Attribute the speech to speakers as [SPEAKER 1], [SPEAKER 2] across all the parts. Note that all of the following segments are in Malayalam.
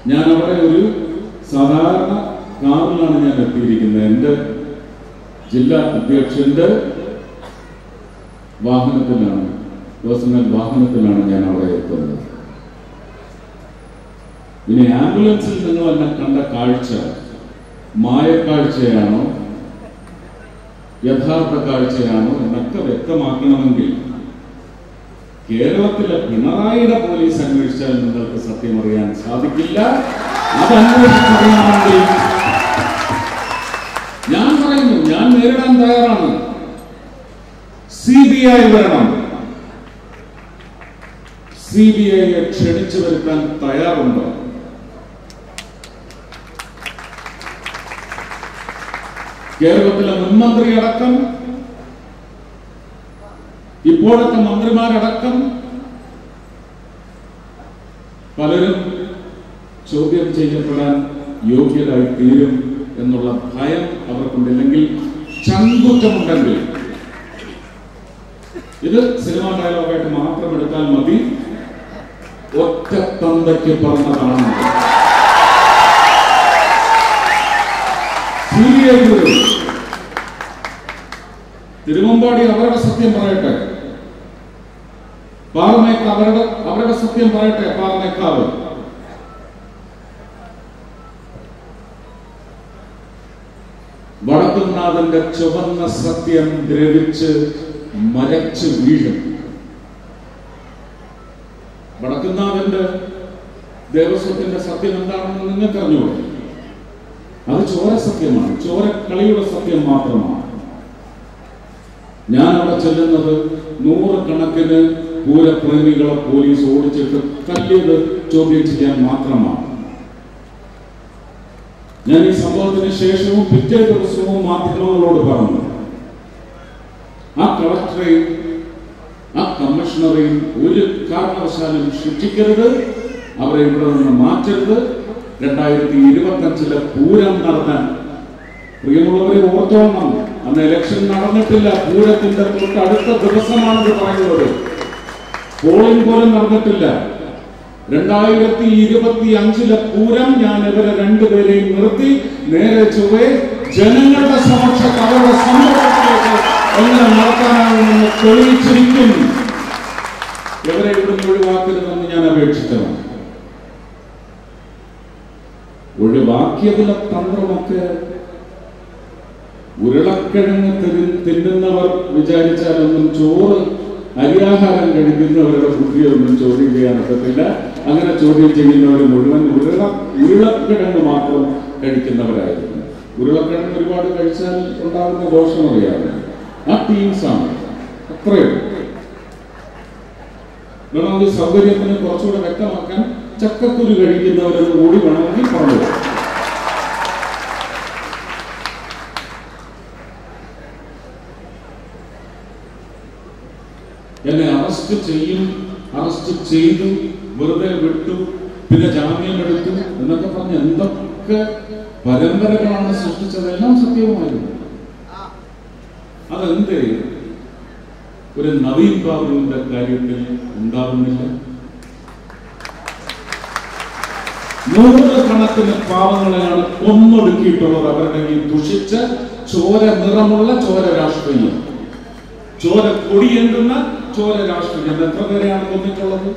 [SPEAKER 1] ഞാൻ അവിടെ ഒരു സാധാരണ കാറിലാണ് ഞാൻ എത്തിയിരിക്കുന്നത് എൻ്റെ ജില്ലാ അധ്യക്ഷന്റെ വാഹനത്തിലാണ് പേഴ്സണൽ വാഹനത്തിലാണ് ഞാൻ അവിടെ എത്തുന്നത് ഇനി ആംബുലൻസിൽ നിങ്ങൾ എന്നെ കണ്ട കാഴ്ച മായക്കാഴ്ചയാണോ യഥാർത്ഥ കാഴ്ചയാണോ എന്നൊക്കെ വ്യക്തമാക്കണമെങ്കിൽ കേരളത്തിലെ പിണറായിയുടെ പോലീസ് അന്വേഷിച്ചാൽ നിങ്ങൾക്ക് സത്യം അറിയാൻ സാധിക്കില്ല അത് അന്വേഷിച്ചറിയണമെങ്കിൽ ഞാൻ പറയുന്നു ഞാൻ നേരിടാൻ തയ്യാറാണ് സി ബി ഐ വരണം സി ബി ഐയെ ക്ഷണിച്ചു വരുത്താൻ തയ്യാറുണ്ടോ കേരളത്തിലെ മുൻമന്ത്രി അടക്കം ഇപ്പോഴത്തെ മന്ത്രിമാരടക്കം പലരും ചോദ്യം ചെയ്യപ്പെടാൻ യോഗ്യരായി തീരും എന്നുള്ള ഭയം അവർക്കുണ്ടില്ലെങ്കിൽ ചങ്കുറ്റമുണ്ടെങ്കിൽ ഇത് സിനിമാ ഡയലോഗായിട്ട് മാത്രം എടുത്താൽ മതി ഒറ്റ തന്തയ്ക്ക് പറഞ്ഞതാണ് CBI യുടെ തിരുവമ്പാടി അവരുടെ സത്യം പറയട്ടെ പാറമേക്ക അവരുടെ അവരുടെ സത്യം പറയട്ടെ പാറമേക്കാവ് വടക്കുന്നാഥന്റെ ചുവന്ന സത്യം ദ്രവിച്ച് മരച്ച് വീഴും വടക്കുന്നാഥന്റെ ദേവസ്വത്തിന്റെ സത്യം എന്താണെന്ന് നിങ്ങൾക്ക് അറിഞ്ഞൂടെ അത് ചോര സത്യമാണ് ചോര കളിയുടെ സത്യം മാത്രമാണ് ഞാൻ അവിടെ ചെല്ലുന്നത് നൂറുകണക്കിന് പൂരപ്രേമികളെ പോലീസ് ഓടിച്ചിട്ട് തല്ലിയത് ചോദ്യം ചെയ്യാൻ മാത്രമാണ് ഞാൻ ഈ സംഭവത്തിന് ശേഷവും പിറ്റേ ദിവസവും മാധ്യമങ്ങളോട് പറഞ്ഞു ആ കളക്ടറെയും ആ കമ്മീഷണറെയും ഒരു കാരണവശാലും ശിക്ഷിക്കരുത് അവരെ ഇവിടെ നിന്ന് മാറ്റരുത് രണ്ടായിരത്തി ഇരുപത്തഞ്ചിലെ പൂരം നടത്താൻ പ്രിയമുള്ളവരെ ഓർത്തോണം അന്ന് ഇലക്ഷൻ നടന്നിട്ടില്ല പൂരത്തിന്റെ തൊട്ടടുത്ത ദിവസമാണെന്ന് പറയുന്നത് പോളിംഗ് പോലും നടന്നിട്ടില്ല രണ്ടായിരത്തി ഇരുപത്തി അഞ്ചിലെ പൂരം ഞാൻ ഇവരെ രണ്ടുപേരെയും നിർത്തി നേരെ ചൊവ്വേ ജനങ്ങളുടെ സമക്ഷത്ത് അവരുടെ സമ്മതത്തിലേക്ക് എങ്ങനെ നടത്താനാകുമെന്ന് തെളിയിച്ചിരിക്കും ഇവരെ ഇവിടുന്ന് ഒഴിവാക്കരുതെന്ന് ഞാൻ അപേക്ഷിച്ചതാണ് ഒഴിവാക്കിയതിലെ തന്ത്രമൊക്കെ ഉരുളക്കിഴങ്ങ് തിരി- തിന്നുന്നവർ വിചാരിച്ചാലൊന്നും ചോറ് അരിയാഹാരം കഴിക്കുന്നവരുടെ ബുദ്ധിയൊന്നും ചോദ്യം ചെയ്യാൻ ഒക്കത്തില്ല അങ്ങനെ ചോദ്യം ചെയ്യുന്നവർ മുഴുവൻ ഉരുള ഉരുളക്കിഴങ്ങ് മാത്രം കഴിക്കുന്നവരായിരുന്നു ഉരുളക്കിഴങ്ങ് ഒരുപാട് കഴിച്ചാൽ ഉണ്ടാകുന്ന ദോഷം അറിയാതെ ആ ടീംസാണ് അത്രയും വേണമെങ്കിൽ സൗകര്യത്തിന് കുറച്ചുകൂടെ വ്യക്തമാക്കാൻ ചക്കക്കുരു കഴിക്കുന്നവരെന്ന് കൂടി വേണമെങ്കിൽ പറഞ്ഞു എന്നെ അറസ്റ്റ് ചെയ്യും അറസ്റ്റ് ചെയ്തു വെറുതെ വിട്ടു പിന്നെ ജാമ്യം എടുത്തു എന്നൊക്കെ പറഞ്ഞ് എന്തൊക്കെ പരമ്പരകളാണ് സൃഷ്ടിച്ചത് എല്ലാം സത്യവുമായിരുന്നു അതെന്തേ ഒരു നവീൻ ബാബുവിന്റെ കാര്യത്തിൽ ഉണ്ടാകുന്നില്ല നൂറുകണക്കിന് പാവങ്ങളെയാണ് കൊന്നൊടുക്കിയിട്ടുള്ളത് അവരുടെ ഈ ദുഷിച്ച ചോര നിറമുള്ള ചോര രാഷ്ട്രീയം ചോര കൊടിയേണ്ടുന്ന ചോര രാഷ്ട്രീയം എത്ര പേരെയാണ് കൊന്നിട്ടുള്ളത്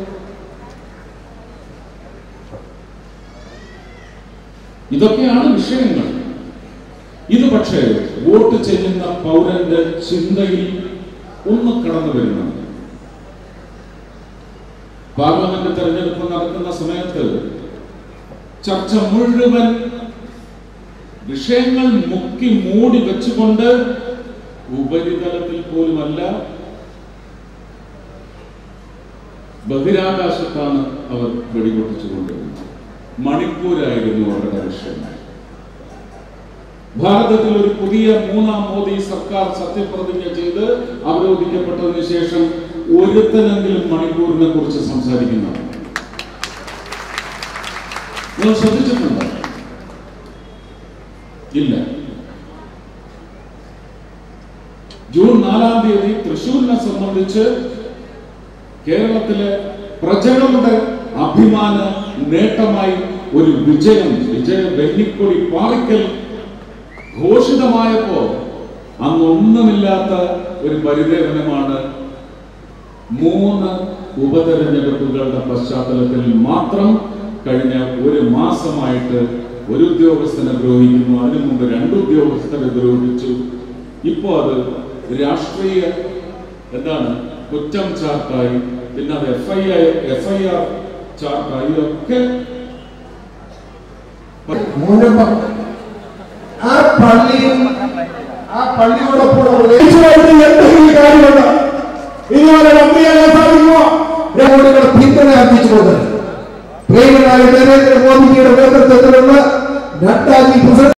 [SPEAKER 1] ഇതൊക്കെയാണ് വിഷയങ്ങൾ ഇത് പക്ഷേ വോട്ട് ചെയ്യുന്ന പൗരന്റെ ചിന്തയിൽ ഒന്ന് കടന്നു വരുന്നുണ്ട് പാർലമെന്റ് തെരഞ്ഞെടുപ്പ് നടക്കുന്ന സമയത്ത് ചർച്ച മുഴുവൻ വിഷയങ്ങൾ മുക്കി മൂടി വെച്ചുകൊണ്ട് ഉപരിതലത്തിൽ പോലുമല്ല ബഹിരാകാശത്താണ് അവർ വെടിപൊട്ടിച്ചുകൊണ്ടിരുന്നത് മണിപ്പൂരായിരുന്നു അവരുടെ വിഷയം ഭാരതത്തിൽ ഒരു പുതിയ മൂന്നാം മോദി സർക്കാർ സത്യപ്രതിജ്ഞ ചെയ്ത് അവരോധിക്കപ്പെട്ടതിന് ശേഷം ഒരുത്തനെങ്കിലും മണിപ്പൂരിനെ കുറിച്ച് സംസാരിക്കുന്നതാണ് നിങ്ങൾ ശ്രദ്ധിച്ചിട്ടുണ്ടോ ഇല്ല ജൂൺ നാലാം തീയതി തൃശൂരിനെ സംബന്ധിച്ച് കേരളത്തിലെ പ്രജകളുടെ അഭിമാന നേട്ടമായി ഒരു വിജയം വിജയ വെന്നിക്കൊടി പാറിക്കൽ ഘോഷിതമായപ്പോ അന്നൊന്നുമില്ലാത്ത ഒരു പരിദേവനമാണ് മൂന്ന് ഉപതെരഞ്ഞെടുപ്പുകളുടെ പശ്ചാത്തലത്തിൽ മാത്രം കഴിഞ്ഞ ഒരു മാസമായിട്ട് ഒരു ഉദ്യോഗസ്ഥനെ ദ്രോഹിക്കുന്നു അതിനു മുമ്പ് രണ്ട് ഉദ്യോഗസ്ഥരെ ദ്രോഹിച്ചു ഇപ്പോ അത് രാഷ്ട്രീയ എന്താണ് കുറ്റം ചാർട്ടായി പിന്നെ അത് F I R F I R ചാർട്ടായി ഇതൊക്കെ
[SPEAKER 2] മൂലം ആ പള്ളിയും ആ പള്ളിയോടൊപ്പം യേശുവായിട്ട് എന്തെങ്കിലും കാര്യമുണ്ട് ഇതുപോലെ മന്ത്രിയാകാൻ സാധിക്കുമോ ഞങ്ങളുടെ പിന്തുണ അർപ്പിച്ചുകൊണ്ട് പ്രിയനായ നരേന്ദ്രമോദിജിയുടെ നേതൃത്വത്തിലുള്ള നഡ്ഡാജി പ്രസിഡന്റ്